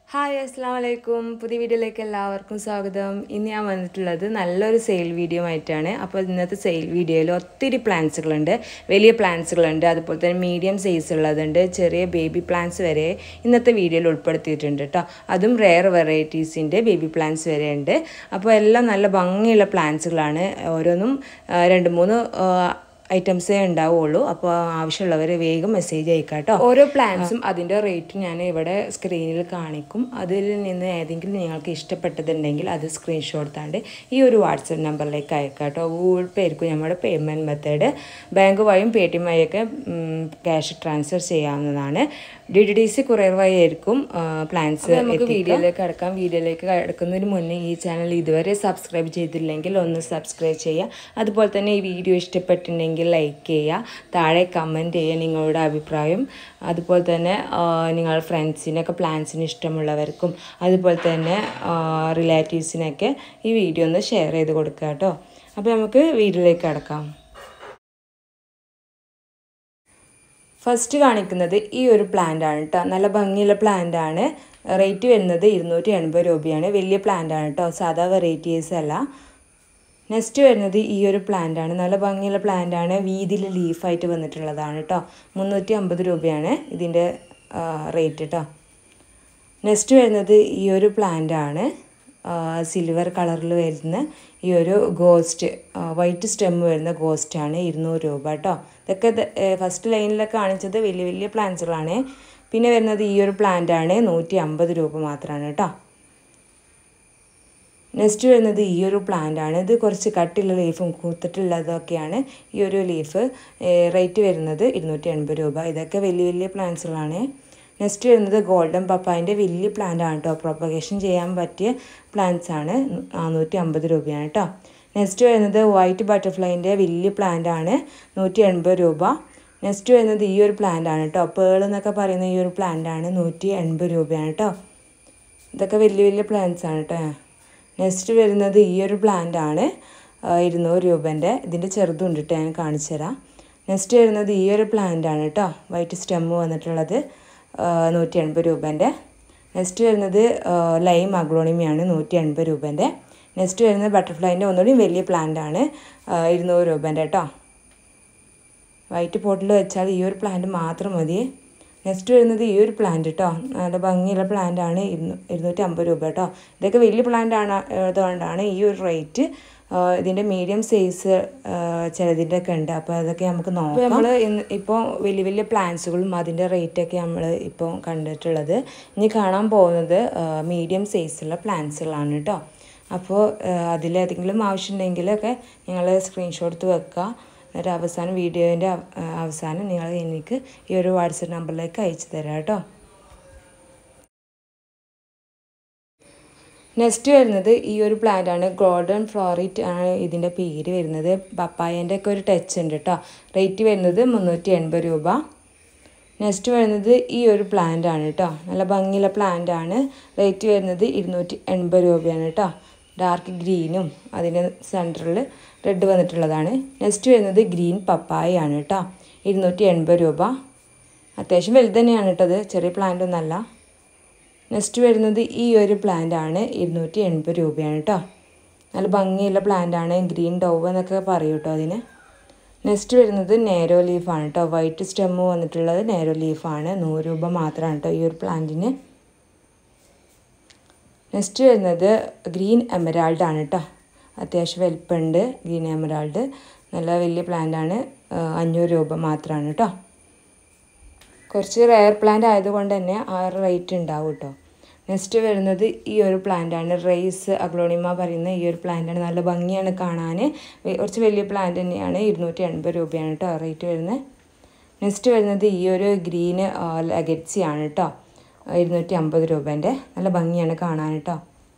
hi അസ്സാം വലൈക്കും പുതിയ വീഡിയോയിലേക്ക് എല്ലാവർക്കും സ്വാഗതം ഇന്ന് ഞാൻ വന്നിട്ടുള്ളത് നല്ലൊരു സെയിൽ വീഡിയോ ആയിട്ടാണ് അപ്പോൾ ഇന്നത്തെ സെയിൽ വീഡിയോയിൽ ഒത്തിരി പ്ലാന്റ്സുകളുണ്ട് വലിയ പ്ലാന്റ്സുകളുണ്ട് അതുപോലെ തന്നെ മീഡിയം സൈസ് ഉള്ളതുണ്ട് ചെറിയ ബേബി പ്ലാന്റ്സ് വരെ ഇന്നത്തെ വീഡിയോയിൽ ഉൾപ്പെടുത്തിയിട്ടുണ്ട് കേട്ടോ അതും റെയർ വെറൈറ്റീസിൻ്റെ ബേബി പ്ലാന്റ്സ് വരെ ഉണ്ട് അപ്പോൾ എല്ലാം നല്ല ഭംഗിയുള്ള പ്ലാന്റ്സുകളാണ് ഓരോന്നും ആ, രണ്ട് മൂന്ന് ആ, ഐറ്റംസേ ഉണ്ടാവുള്ളൂ അപ്പോൾ ആവശ്യമുള്ളവർ വേഗം മെസ്സേജ് അയക്കാം കേട്ടോ ഓരോ പ്ലാൻസും അതിൻ്റെ റേറ്റ് ഞാൻ ഇവിടെ സ്ക്രീനിൽ കാണിക്കും അതിൽ നിന്ന് ഏതെങ്കിലും നിങ്ങൾക്ക് ഇഷ്ടപ്പെട്ടതുണ്ടെങ്കിൽ അത് സ്ക്രീൻഷോട്ട് താണ്ട് ഈ ഒരു വാട്സപ്പ് നമ്പറിലേക്ക് അയക്കാം കേട്ടോ ഗൂഗിൾ പേ ആയിരിക്കും നമ്മുടെ പേയ്മെൻറ്റ് മെത്തേഡ് ബാങ്ക് വഴിയും പേ ടി എം വഴിയൊക്കെ ക്യാഷ് ട്രാൻസ്ഫർ ചെയ്യാവുന്നതാണ് D D D C courier വഴി ആയിരിക്കും പ്ലാൻസ് നമുക്ക് വീഡിയോയിലേക്ക് കിടക്കാം വീഡിയോയിലേക്ക് കിടക്കുന്നതിന് മുന്നേ ഈ ചാനൽ ഇതുവരെ സബ്സ്ക്രൈബ് ചെയ്തില്ലെങ്കിൽ ഒന്ന് സബ്സ്ക്രൈബ് ചെയ്യുക അതുപോലെ തന്നെ ഈ വീഡിയോ ഇഷ്ടപ്പെട്ടിട്ടുണ്ടെങ്കിൽ ലൈക്ക് ചെയ്യുക താഴെ കമൻറ്റ് ചെയ്യുക നിങ്ങളുടെ അഭിപ്രായം അതുപോലെ തന്നെ ആ, നിങ്ങളുടെ ഫ്രണ്ട്സിനൊക്കെ പ്ലാൻസിന് ഇഷ്ടമുള്ളവർക്കും അതുപോലെ തന്നെ റിലേറ്റീവ്സിനൊക്കെ ഈ വീഡിയോ ഒന്ന് ഷെയർ ചെയ്ത് കൊടുക്കുക കേട്ടോ അപ്പോൾ നമുക്ക് വീഡിയോയിലേക്ക് കിടക്കാം ഫസ്റ്റ് കാണിക്കുന്നത് ഈ ഒരു പ്ലാന്റ് ആണ് കേട്ടോ നല്ല ഭംഗിയുള്ള പ്ലാന്റ് ആണ് റേറ്റ് വരുന്നത് ഇരുന്നൂറ്റി എൺപത് രൂപയാണ് വലിയ പ്ലാന്റ് ആണ് കേട്ടോ സാധാ വെറൈറ്റീസ് അല്ല നെക്സ്റ്റ് വരുന്നത് ഈ ഒരു പ്ലാന്റ് ആണ് നല്ല ഭംഗിയുള്ള പ്ലാന്റ് ആണ് വീതിയിൽ ലീഫായിട്ട് വന്നിട്ടുള്ളതാണ് കേട്ടോ മുന്നൂറ്റി അമ്പത് രൂപയാണ് ഇതിൻ്റെ റേറ്റ് കേട്ടോ നെക്സ്റ്റ് വരുന്നത് ഈ ഒരു പ്ലാന്റ് ആണ് സിൽവർ കളറിൽ വരുന്ന ഈ ഒരു ഗോസ്റ്റ് വൈറ്റ് സ്റ്റെം വരുന്ന ഗോസ്റ്റ് ആണ് ഇരുന്നൂറ് രൂപ കേട്ടോ ഇതൊക്കെ ഫസ്റ്റ് ലൈനിലൊക്കെ കാണിച്ചത് വലിയ വലിയ പ്ലാന്റ്സുകളാണ് പിന്നെ വരുന്നത് ഈ ഒരു പ്ലാന്റ് ആണ് നൂറ്റി അമ്പത് രൂപ മാത്രമാണ് കേട്ടോ നെക്സ്റ്റ് വരുന്നത് ഈ ഒരു പ്ലാന്റ് ആണ് ഇത് കുറച്ച് കട്ടിയുള്ള ലീഫും കൂത്തിട്ടുള്ളതൊക്കെയാണ് ഈ ഒരു ലീഫ് റേറ്റ് വരുന്നത് ഇരുന്നൂറ്റി എൺപത് രൂപ ഇതൊക്കെ വലിയ വലിയ പ്ലാന്റ്സുകളാണ് നെക്സ്റ്റ് വരുന്നത് ഗോൾഡൻ പപ്പായൻ്റെ വലിയ പ്ലാന്റ് ആണ് കേട്ടോ പ്രൊപ്പഗേഷൻ ചെയ്യാൻ പറ്റിയ പ്ലാന്റ്സ് ആണ് നാനൂറ്റി അമ്പത് രൂപയാണ് കേട്ടോ നെക്സ്റ്റ് വരുന്നത് വൈറ്റ് ബട്ടർഫ്ലൈൻ്റെ വലിയ പ്ലാന്റ് ആണ് നൂറ്റി എൺപത് രൂപ നെക്സ്റ്റ് വരുന്നത് ഈ ഒരു പ്ലാന്റ് ആണ് കേട്ടോ പേൾ എന്നൊക്കെ പറയുന്ന ഈ ഒരു പ്ലാന്റ് ആണ് നൂറ്റി എൺപത് രൂപയാണ് കേട്ടോ ഇതൊക്കെ വലിയ വലിയ പ്ലാന്റ്സ് ആണ് കേട്ടോ നെക്സ്റ്റ് വരുന്നത് ഈ ഒരു പ്ലാന്റ് ആണ് ആ, ഇരുന്നൂറ് രൂപേൻ്റെ ഇതിൻ്റെ ചെറുതുണ്ട് കേട്ടോ ഞാൻ കാണിച്ചു തരാം നെക്സ്റ്റ് വരുന്നത് ഈ ഒരു പ്ലാന്റ് ആണ് കേട്ടോ വൈറ്റ് സ്റ്റെമ്മ് വന്നിട്ടുള്ളത് ആ, നൂറ്റി എൺപത് രൂപേൻ്റെ നെക്സ്റ്റ് വരുന്നത് ആ, ലൈം അഗ്ലോണിമിയാണ് നൂറ്റി എൺപത് രൂപേൻ്റെ നെക്സ്റ്റ് വരുന്നത് ബട്ടർഫ്ലൈൻ്റെ ഒന്നുകൂടി വലിയ പ്ലാന്റ് ആണ് ആ, ഇരുന്നൂറ് രൂപേൻ്റെ കേട്ടോ വൈറ്റ് പോട്ടിൽ വെച്ചാൽ ഈ ഒരു പ്ലാന്റ് മാത്രം മതി നെക്സ്റ്റ് വരുന്നത് ഈ ഒരു പ്ലാന്റ് കേട്ടോ നല്ല ഭംഗിയുള്ള പ്ലാന്റ് ആണ് ഇരുന്നൂ ഇരുന്നൂറ്റി അമ്പത് രൂപ കേട്ടോ ഇതൊക്കെ വലിയ പ്ലാന്റ് ആണ് അതുകൊണ്ടാണ് ഈ ഒരു റേറ്റ് ഇതിൻ്റെ മീഡിയം സൈസ് ചിലതിൻ്റെ ഒക്കെ ഉണ്ട് അപ്പോൾ അതൊക്കെ നമുക്ക് നോക്കാം നമ്മൾ ഇപ്പോൾ വലിയ വലിയ പ്ലാന്റ്സുകളും അതിൻ്റെ റേറ്റൊക്കെ നമ്മൾ ഇപ്പോൾ കണ്ടിട്ടുള്ളത് ഇനി കാണാൻ പോകുന്നത് മീഡിയം സൈസുള്ള പ്ലാന്റ്സുകളാണ് കേട്ടോ അപ്പോൾ അതിലേതെങ്കിലും ആവശ്യമുണ്ടെങ്കിലൊക്കെ നിങ്ങൾ സ്ക്രീൻഷോട്ട് എടുത്ത് വെക്കുക എന്നിട്ട് അവസാനം വീഡിയോൻ്റെ അവസാനം നിങ്ങൾ എനിക്ക് ഈ ഒരു വാട്സപ്പ് നമ്പറിലേക്ക് അയച്ചു തരാം കേട്ടോ നെക്സ്റ്റ് വരുന്നത് ഈ ഒരു പ്ലാന്റ് ആണ് ഗോൾഡൻ ഫ്ലോറിറ്റ് ആണ് ഇതിൻ്റെ പേര് വരുന്നത് പപ്പായൻ്റെ ഒക്കെ ഒരു ടച്ച് ഉണ്ട് കേട്ടോ റേറ്റ് വരുന്നത് മുന്നൂറ്റി എൺപത് രൂപ നെക്സ്റ്റ് വരുന്നത് ഈ ഒരു പ്ലാന്റ് ആണ് കേട്ടോ നല്ല ഭംഗിയുള്ള പ്ലാന്റ് ആണ് റേറ്റ് വരുന്നത് ഇരുന്നൂറ്റി എൺപത് രൂപയാണ് കേട്ടോ ഡാർക്ക് ഗ്രീനും അതിൻ്റെ സെൻറ്ററിൽ റെഡ് വന്നിട്ടുള്ളതാണ് നെക്സ്റ്റ് വരുന്നത് ഗ്രീൻ പപ്പായ ആണ് കേട്ടോ ഇരുന്നൂറ്റി എൺപത് രൂപ അത്യാവശ്യം വലുത് തന്നെയാണ് കേട്ടത് ചെറിയ പ്ലാന്റ് ഒന്നല്ല നെക്സ്റ്റ് വരുന്നത് ഈ ഒരു പ്ലാന്റ് ആണ് ഇരുന്നൂറ്റി എൺപത് രൂപയാണ് കേട്ടോ നല്ല ഭംഗിയുള്ള പ്ലാന്റ് ആണ് ഗ്രീൻ ഡോവ് എന്നൊക്കെ പറയും കേട്ടോ അതിന് നെക്സ്റ്റ് വരുന്നത് നേരോ ലീഫാണ് കേട്ടോ വൈറ്റ് സ്റ്റെമ്മ് വന്നിട്ടുള്ളത് നേരോ ലീഫാണ് നൂറ് രൂപ മാത്രമാണ് കേട്ടോ ഈ ഒരു പ്ലാന്റിന് നെക്സ്റ്റ് വരുന്നത് ഗ്രീൻ എമറാൾഡ് ആണ് കേട്ടോ അത്യാവശ്യം വലിപ്പമുണ്ട് ഗ്രീൻ എമറാൾഡ് നല്ല വലിയ പ്ലാന്റ് ആണ് അഞ്ഞൂറ് രൂപ മാത്രമാണ് കേട്ടോ കുറച്ച് റെയർ പ്ലാന്റ് ആയതുകൊണ്ട് തന്നെ ആ റേറ്റ് ഉണ്ടാവും കേട്ടോ നെക്സ്റ്റ് വരുന്നത് ഈ ഒരു പ്ലാന്റ് ആണ് റൈസ് അഗ്ലോണിമ പറയുന്ന ഈ ഒരു പ്ലാന്റ് ആണ് നല്ല ഭംഗിയാണ് കാണാൻ വെ- കുറച്ച് വലിയ പ്ലാന്റ് തന്നെയാണ് ഇരുന്നൂറ്റി എൺപത് രൂപയാണ് കേട്ടോ റേറ്റ് വരുന്നത് നെക്സ്റ്റ് വരുന്നത് ഈ ഒരു ഗ്രീന് ലഗറ്റ്സി ആണ് കേട്ടോ ഇരുന്നൂറ്റി അമ്പത് രൂപേൻ്റെ നല്ല ഭംഗിയാണ് കാണാൻ കേട്ടോ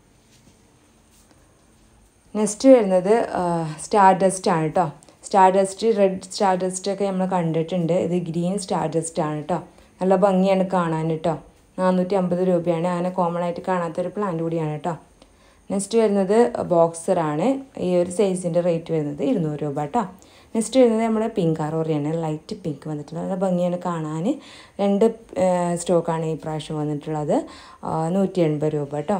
നെക്സ്റ്റ് വരുന്നത് സ്റ്റാർ ഡസ്റ്റ് ആണ് കേട്ടോ star dust red star dust ഒക്കെ നമ്മൾ കണ്ടിട്ടുണ്ട് ഇത് ഗ്രീൻ സ്റ്റാർ ഡസ്റ്റ് ആണ് കേട്ടോ നല്ല ഭംഗിയാണ് കാണാൻ കേട്ടോ നാനൂറ്റി അമ്പത് രൂപയാണ് അങ്ങനെ കോമൺ ആയിട്ട് കാണാത്തൊരു പ്ലാന്റ് കൂടിയാണ് കേട്ടോ നെക്സ്റ്റ് വരുന്നത് ബോക്സറാണ് ഈ ഒരു സൈസിൻ്റെ റേറ്റ് വരുന്നത് ഇരുന്നൂറ് രൂപ കേട്ടോ നെക്സ്റ്റ് വരുന്നത് നമ്മുടെ പിങ്ക് അറോറിയാണ് ലൈറ്റ് പിങ്ക് വന്നിട്ടുള്ളത് നല്ല ഭംഗിയാണ് കാണാൻ രണ്ട് സ്റ്റോക്കാണ് ഈ പ്രാവശ്യം വന്നിട്ടുള്ളത് നൂറ്റി എൺപത് രൂപ കേട്ടോ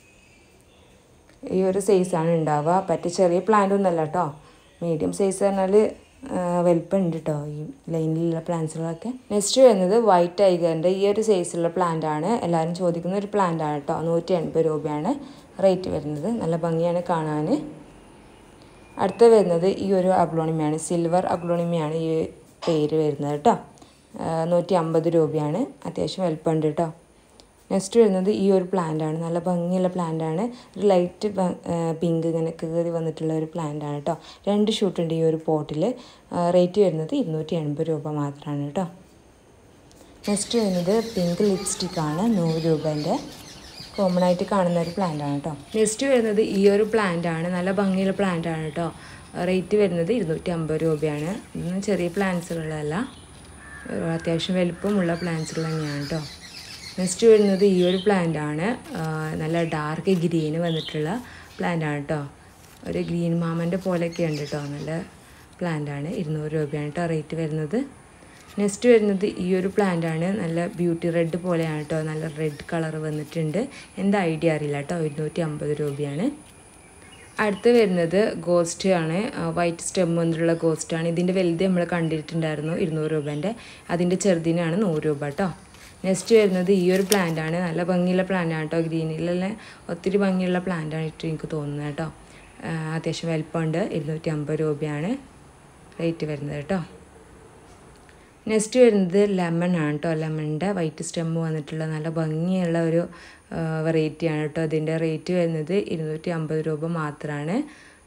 ഈ ഒരു സൈസാണ് ഉണ്ടാവുക പറ്റി ചെറിയ പ്ലാന്റ് ഒന്നല്ല കേട്ടോ മീഡിയം സൈസ് പറഞ്ഞാൽ വലിപ്പം ഉണ്ട് കേട്ടോ ഈ ലൈനിലുള്ള പ്ലാന്റ്സുകളൊക്കെ നെക്സ്റ്റ് വരുന്നത് വൈറ്റ് ടൈഗറിൻ്റെ ഈ ഒരു സൈസിലുള്ള പ്ലാന്റ് ആണ് എല്ലാവരും ചോദിക്കുന്ന ഒരു പ്ലാന്റ് ആണ് കേട്ടോ നൂറ്റി എൺപത് രൂപയാണ് റേറ്റ് വരുന്നത് നല്ല ഭംഗിയാണ് കാണാൻ അടുത്ത വരുന്നത് ഈ ഒരു അഗ്ലോണിമയാണ് സിൽവർ അഗ്ലോണിമയാണ് ഈ പേര് വരുന്നത് കേട്ടോ നൂറ്റി അമ്പത് രൂപയാണ് അത്യാവശ്യം വലിപ്പമുണ്ട് കേട്ടോ നെക്സ്റ്റ് വരുന്നത് ഈ ഒരു പ്ലാന്റ് ആണ് നല്ല ഭംഗിയുള്ള പ്ലാന്റ് ആണ് ഒരു ലൈറ്റ് പിങ്ക് ഇങ്ങനെ കയറി വന്നിട്ടുള്ള ഒരു പ്ലാന്റ് ആണ് കേട്ടോ രണ്ട് ഷൂട്ട് ഉണ്ട് ഈ ഒരു പോട്ടിൽ റേറ്റ് വരുന്നത് ഇരുന്നൂറ്റി എൺപത് രൂപ മാത്രമാണ് കേട്ടോ നെക്സ്റ്റ് വരുന്നത് പിങ്ക് ലിപ്സ്റ്റിക് ആണ് നൂറ് രൂപേൻ്റെ കോമൺ ആയിട്ട് കാണുന്ന ഒരു പ്ലാന്റ് ആണ് കേട്ടോ നെക്സ്റ്റ് വരുന്നത് ഈ ഒരു പ്ലാന്റ് ആണ് നല്ല ഭംഗിയുള്ള പ്ലാന്റ് ആണ് കേട്ടോ റേറ്റ് വരുന്നത് ഇരുന്നൂറ്റി അമ്പത് രൂപയാണ് ഇതൊന്നും ചെറിയ പ്ലാന്റ്സുകളല്ല അത്യാവശ്യം വലിപ്പമുള്ള പ്ലാന്റ്സുകൾ തന്നെയാണ് കേട്ടോ നെക്സ്റ്റ് വരുന്നത് ഈ ഒരു പ്ലാന്റ് ആണ് നല്ല ഡാർക്ക് ഗ്രീന് വന്നിട്ടുള്ള പ്ലാന്റ് ആണ് കേട്ടോ ഒരു ഗ്രീൻ മാമൻ്റെ പോലെയൊക്കെ ഉണ്ട് കേട്ടോ നല്ല പ്ലാന്റ് ആണ് ഇരുന്നൂറ് രൂപയാണ് കേട്ടോ റേറ്റ് വരുന്നത് നെക്സ്റ്റ് വരുന്നത് ഈ ഒരു പ്ലാന്റ് ആണ് നല്ല ബ്യൂട്ടി റെഡ് പോലെയാണ് കേട്ടോ നല്ല റെഡ് കളർ വന്നിട്ടുണ്ട് എന്താ ഐഡിയ അറിയില്ല കേട്ടോ ഇരുന്നൂറ്റി അമ്പത് രൂപയാണ് അടുത്ത് വരുന്നത് ഗോസ്റ്റ് ആണ് വൈറ്റ് സ്റ്റെം വന്നിട്ടുള്ള ഗോസ്റ്റ് ആണ് ഇതിൻ്റെ വലുത് നമ്മൾ കണ്ടിട്ടുണ്ടായിരുന്നു ഇരുന്നൂറ് രൂപേൻ്റെ അതിൻ്റെ ചെറുതിനാണ് നൂറ് രൂപ കേട്ടോ നെക്സ്റ്റ് വരുന്നത് ഈ ഒരു പ്ലാന്റ് ആണ് നല്ല ഭംഗിയുള്ള പ്ലാന്റ് ആണ് കേട്ടോ ഗ്രീനിലെല്ലാം ഒത്തിരി ഭംഗിയുള്ള പ്ലാന്റ് ആണ് ഇട്ട് എനിക്ക് തോന്നുന്നത് കേട്ടോ അത്യാവശ്യം വലിപ്പമുണ്ട് ഇരുന്നൂറ്റി അമ്പത് രൂപയാണ് റേറ്റ് വരുന്നത് കേട്ടോ നെക്സ്റ്റ് വരുന്നത് ലെമൺ ആണ് കേട്ടോ ലെമണിൻ്റെ വൈറ്റ് സ്റ്റെം വന്നിട്ടുള്ള നല്ല ഭംഗിയുള്ള ഒരു വെറൈറ്റിയാണ് കേട്ടോ അതിൻ്റെ റേറ്റ് വരുന്നത് ഇരുന്നൂറ്റി അമ്പത് രൂപ മാത്രമാണ്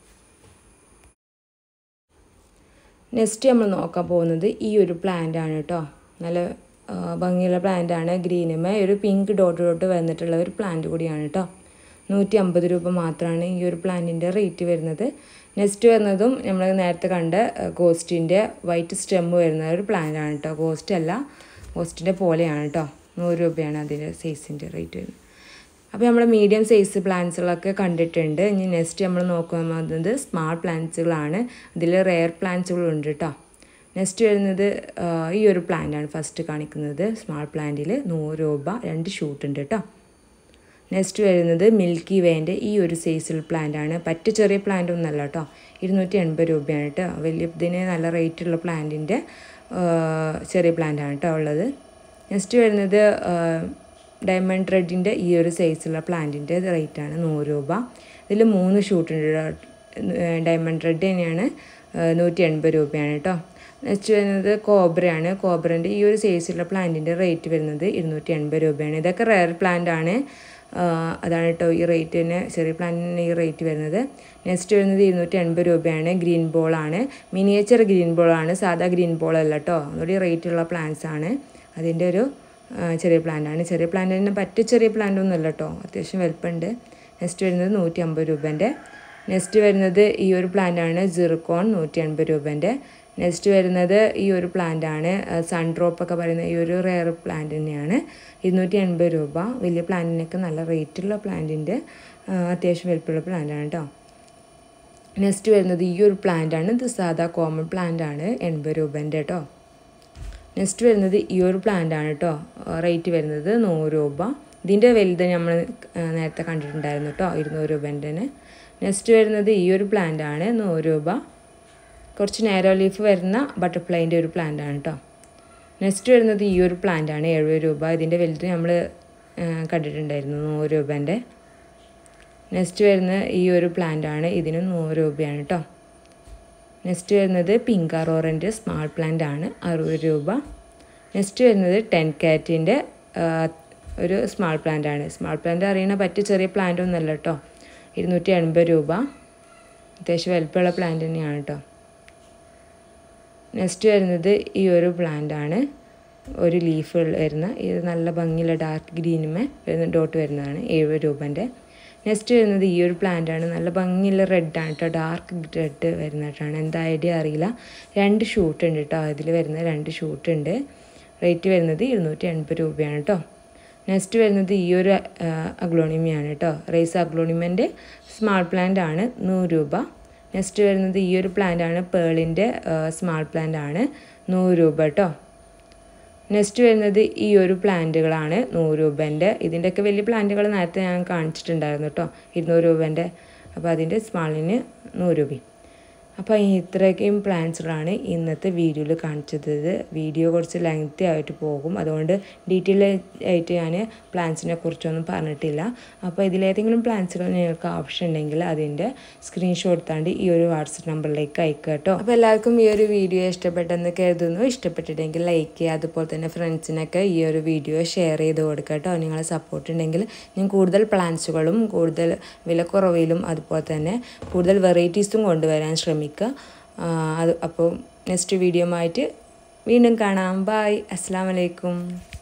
നെക്സ്റ്റ് നമ്മൾ നോക്കാൻ പോകുന്നത് ഈ ഒരു പ്ലാന്റ് ആണ് കേട്ടോ നല്ല ഭംഗിയുള്ള പ്ലാന്റ് ആണ് ഗ്രീനുമേ ഒരു പിങ്ക് ഡോട്ട് ഡോട്ട് വന്നിട്ടുള്ള ഒരു പ്ലാന്റ് കൂടിയാണ് കേട്ടോ നൂറ്റി അമ്പത് രൂപ മാത്രമാണ് ഈ ഒരു പ്ലാന്റിൻ്റെ റേറ്റ് വരുന്നത് നെക്സ്റ്റ് വരുന്നതും നമ്മൾ നേരത്തെ കണ്ട ഗോസ്റ്റിൻ്റെ വൈറ്റ് സ്റ്റെം വരുന്ന ഒരു പ്ലാന്റ് ആണ് കേട്ടോ ഗോസ്റ്റ് അല്ല ഗോസ്റ്റിൻ്റെ പോലെയാണ് കേട്ടോ നൂറ് രൂപയാണ് അതിൻ്റെ സൈസിൻ്റെ റേറ്റ് വരുന്നത് അപ്പോൾ നമ്മൾ മീഡിയം സൈസ് പ്ലാന്റ്സുകളൊക്കെ കണ്ടിട്ടുണ്ട് ഇനി നെക്സ്റ്റ് നമ്മൾ നോക്കുന്നത് സ്മാൾ പ്ലാന്റ്സുകളാണ് ഇതിൽ റെയർ പ്ലാന്റ്സുകളുണ്ട് കേട്ടോ നെക്സ്റ്റ് വരുന്നത് ഈ ഒരു പ്ലാന്റാണ് ഫസ്റ്റ് കാണിക്കുന്നത് സ്മാൾ പ്ലാന്റിൽ നൂറ് രൂപ രണ്ട് ഷൂട്ട് ഉണ്ട് കേട്ടോ നെക്സ്റ്റ് വരുന്നത് മിൽക്കി വേൻ്റെ ഈ ഒരു സൈസിൽ പ്ലാന്റാണ് പറ്റ ചെറിയ പ്ലാന്റ് ഒന്നല്ല കേട്ടോ ഇരുന്നൂറ്റി എൺപത് രൂപയാണ് കേട്ടോ വലിയ ഇതിന് നല്ല റേറ്റുള്ള പ്ലാന്റിൻ്റെ ചെറിയ പ്ലാന്റാണ് കേട്ടോ ഉള്ളത് നെക്സ്റ്റ് വരുന്നത് ഡയമണ്ട് റെഡിൻ്റെ ഈ ഒരു സൈസുള്ള പ്ലാന്റിൻ്റെ റേറ്റാണ് നൂറ് രൂപ ഇതിൽ മൂന്ന് ഷൂട്ട് ഉണ്ട് ഡയമണ്ട് റെഡ് തന്നെയാണ് നൂറ്റി എൺപത് രൂപയാണ് കേട്ടോ നെക്സ്റ്റ് വരുന്നത് കോബ്രയാണ് കോബ്രൻ്റെ ഈ ഒരു സൈസുള്ള പ്ലാന്റിൻ്റെ റേറ്റ് വരുന്നത് ഇരുന്നൂറ്റി എൺപത് രൂപയാണ് ഇതൊക്കെ റയർ പ്ലാന്റ് ആണ് അതാണ് കേട്ടോ ഈ റേറ്റ് തന്നെ ചെറിയ പ്ലാന്റിന് ഈ റേറ്റ് വരുന്നത് നെക്സ്റ്റ് വരുന്നത് ഇരുന്നൂറ്റി എൺപത് രൂപയാണ് ഗ്രീൻ ബോളാണ് മിനിയേച്ചർ ഗ്രീൻ ബോളാണ് സാധാ ഗ്രീൻ ബോൾ അല്ല കേട്ടോ ഒന്നുകൂടി റേറ്റുള്ള പ്ലാന്റ്സ് ആണ് അതിൻ്റെ ഒരു ചെറിയ പ്ലാന്റാണ് ചെറിയ പ്ലാന്റ് തന്നെ പറ്റ ചെറിയ പ്ലാന്റ് ഒന്നും അല്ല കേട്ടോ അത്യാവശ്യം വലുപ്പമുണ്ട് നെക്സ്റ്റ് വരുന്നത് നൂറ്റി അമ്പത് രൂപേൻ്റെ നെക്സ്റ്റ് വരുന്നത് ഈ ഒരു പ്ലാന്റാണ് സിർക്കോൺ നൂറ്റി എൺപത് രൂപേൻ്റെ നെക്സ്റ്റ് വരുന്നത് ഈ ഒരു പ്ലാന്റ് ആണ് സൺ ഡ്രോപ്പ് ഒക്കെ പറയുന്ന ഈ ഒരു റെയർ പ്ലാന്റ് തന്നെയാണ് ഇരുന്നൂറ്റി എൺപത് രൂപ വലിയ പ്ലാന്റിനൊക്കെ നല്ല റേറ്റുള്ള പ്ലാന്റിൻ്റെ അത്യാവശ്യം വലുപ്പമുള്ള പ്ലാന്റ് ആണ് കേട്ടോ നെക്സ്റ്റ് വരുന്നത് ഈ ഒരു പ്ലാന്റ് ആണ് ഇത് സാധാ കോമൺ പ്ലാന്റ് ആണ് എൺപത് രൂപേൻ്റെ കേട്ടോ നെക്സ്റ്റ് വരുന്നത് ഈ ഒരു പ്ലാന്റ് ആണ് കേട്ടോ റേറ്റ് വരുന്നത് നൂറ് രൂപ ഇതിൻ്റെ വലുത് നമ്മൾ നേരത്തെ കണ്ടിട്ടുണ്ടായിരുന്നു കേട്ടോ ഇരുന്നൂറ് രൂപേൻ്റെ നെക്സ്റ്റ് വരുന്നത് ഈ ഒരു പ്ലാന്റ് ആണ് നൂറ് രൂപ കുറച്ച് നാരോ ലീഫ് വരുന്ന ബട്ടർഫ്ലൈൻ്റെ ഒരു പ്ലാന്റ് ആണ് കേട്ടോ നെക്സ്റ്റ് വരുന്നത് ഈ ഒരു പ്ലാന്റ് ആണ് എഴുപത് രൂപ ഇതിൻ്റെ വലുത് നമ്മൾ കണ്ടിട്ടുണ്ടായിരുന്നു നൂറ് രൂപേൻ്റെ നെക്സ്റ്റ് വരുന്ന ഈ ഒരു പ്ലാന്റ് ആണ് ഇതിന് നൂറ് രൂപയാണ് കേട്ടോ നെക്സ്റ്റ് വരുന്നത് പിങ്ക് അറോറൻ്റെ സ്മാൾ പ്ലാന്റ് ആണ് അറുപത് രൂപ നെക്സ്റ്റ് വരുന്നത് ടെൻ കാറ്റിൻ്റെ ഒരു സ്മാൾ പ്ലാന്റ് ആണ് സ്മാൾ പ്ലാന്റ് അറിയണ പറ്റിയ ചെറിയ പ്ലാന്റ് ഒന്നല്ല കേട്ടോ ഇരുന്നൂറ്റി എൺപത് രൂപ അത്യാവശ്യം വലുപ്പമുള്ള പ്ലാന്റ് തന്നെയാണ് കേട്ടോ നെക്സ്റ്റ് വരുന്നത് ഈ ഒരു പ്ലാന്റ് ആണ് ഒരു ലീഫ് വരുന്ന ഇത് നല്ല ഭംഗിയുള്ള ഡാർക്ക് ഗ്രീനുമേ വരുന്ന ഡോട്ട് വരുന്നതാണ് എഴുപത് രൂപൻ്റെ നെക്സ്റ്റ് വരുന്നത് ഈ ഒരു പ്ലാന്റ് ആണ് നല്ല ഭംഗിയുള്ള റെഡാണ് കേട്ടോ ഡാർക്ക് റെഡ് വരുന്നിട്ടാണ് എന്താ ഐഡിയ അറിയില്ല രണ്ട് ഷൂട്ട് ഉണ്ട് കേട്ടോ ഇതിൽ വരുന്ന രണ്ട് ഷൂട്ട് ഉണ്ട് റേറ്റ് വരുന്നത് ഇരുന്നൂറ്റി എൺപത് രൂപയാണ് കേട്ടോ നെക്സ്റ്റ് വരുന്നത് ഈ ഒരു അഗ്ലോണിമയാണ് കേട്ടോ റേസ് അഗ്ലോണിമൻ്റെ സ്മാൾ പ്ലാന്റ് ആണ് നൂറ് രൂപ നെക്സ്റ്റ് വരുന്നത് ഈ ഒരു പ്ലാന്റ് ആണ് പേളിൻ്റെ സ്മാൾ പ്ലാന്റ് ആണ് നൂറ് രൂപ കേട്ടോ നെക്സ്റ്റ് വരുന്നത് ഈ ഒരു പ്ലാന്റുകളാണ് നൂറ് രൂപേൻ്റെ ഇതിൻ്റെയൊക്കെ വലിയ പ്ലാന്റുകൾ നേരത്തെ ഞാൻ കാണിച്ചിട്ടുണ്ടായിരുന്നു കേട്ടോ ഇരുന്നൂറ് രൂപേൻ്റെ അപ്പോൾ അതിൻ്റെ സ്മാളിന് നൂറ് രൂപയും അപ്പോൾ ഇത്രയൊക്കെയും പ്ലാൻസുകളാണ് ഇന്നത്തെ വീഡിയോയിൽ കാണിച്ചത് വീഡിയോ കുറച്ച് ലെങ്തി ആയിട്ട് പോകും അതുകൊണ്ട് ഡീറ്റെയിൽ ആയിട്ട് ഞാൻ പ്ലാൻസിനെ കുറിച്ചൊന്നും പറഞ്ഞിട്ടില്ല അപ്പോൾ ഇതിലേതെങ്കിലും പ്ലാൻസുകൾ നിങ്ങൾക്ക് ആവശ്യം ഉണ്ടെങ്കിൽ അതിൻ്റെ സ്ക്രീൻഷോട്ട് എടുത്താണ്ട് ഈ ഒരു വാട്സപ്പ് നമ്പറിലേക്ക് അയക്കുക കേട്ടോ അപ്പോൾ എല്ലാവർക്കും ഈ ഒരു വീഡിയോ ഇഷ്ടപ്പെട്ടെന്ന് കരുതുന്നു ഇഷ്ടപ്പെട്ടിട്ടുണ്ടെങ്കിൽ ലൈക്ക് ചെയ്യുക അതുപോലെ തന്നെ ഫ്രണ്ട്സിനൊക്കെ ഈ ഒരു വീഡിയോ ഷെയർ ചെയ്ത് കൊടുക്കുക കേട്ടോ നിങ്ങളെ സപ്പോർട്ട് ഉണ്ടെങ്കിൽ ഞാൻ കൂടുതൽ പ്ലാൻസുകളും കൂടുതൽ വിലക്കുറവിലും അതുപോലെ തന്നെ കൂടുതൽ വെറൈറ്റീസും കൊണ്ടുവരാൻ ശ്രമിക്കുക അത് അപ്പോൾ നെക്സ്റ്റ് വീഡിയോ ആയിട്ട് വീണ്ടും കാണാം ബായ് അസ്സാം വലൈക്കും